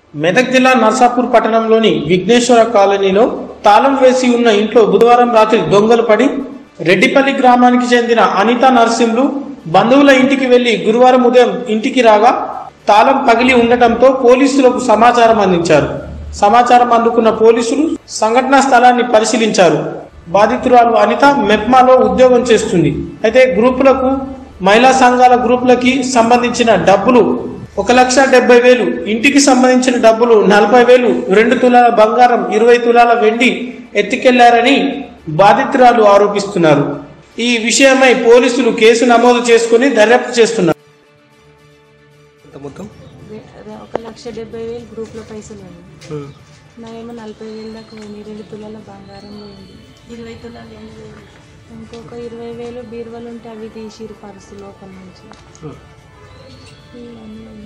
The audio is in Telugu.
మెదక్ జిల్లా నర్సాపూర్ పట్టణంలోని విఘ్నేశ్వర కాలనీలో తాళం వేసి ఉన్న ఇంట్లో బుధవారం రాత్రి దొంగలు పడి రెడ్డిపల్లి గ్రామానికి చెందిన అనిత నర్సింహులు బంధువుల ఇంటికి వెళ్లి గురువారం ఉదయం ఇంటికి రాగా తాళం పగిలి ఉండటంతో పోలీసులకు సమాచారం అందించారు సమాచారం అందుకున్న పోలీసులు సంఘటనా స్థలాన్ని పరిశీలించారు బాధితురాలు అనిత మెప్మాలో ఉద్యోగం చేస్తుంది అయితే గ్రూపులకు మహిళా సంఘాల గ్రూపులకి సంబంధించిన డబ్బులు ఒక లక్ష డెబ్బై వేలు ఇంటికి సంబంధించిన డబ్బులు నలభై వేలు రెండు తులాల బంగారం ఇరవై తులాల వెండి ఎత్తుకెళ్లారని బాధితురాలు ఆరోపిస్తున్నారు ఈ విషయమై పోలీసులు కేసు నమోదు చేసుకుని దర్యాప్తు చేస్తున్నారు ఎంత మొత్తం వే- ర- ఒక లక్ష డెబ్బై వేలు గ్రూప్లో పైసలు పోయింది నాయేమో నలభై వేలు దాకా పోయింది రెండు తులాల బంగారం పోయింది ఇరవై తులాలు ఎన్ని వేలు ఇంకొక ఇరవై వేలు బీరువాలు ఉంటే అవి తీసిరు పర్సు లోపల నుంచి ఇవన్నీ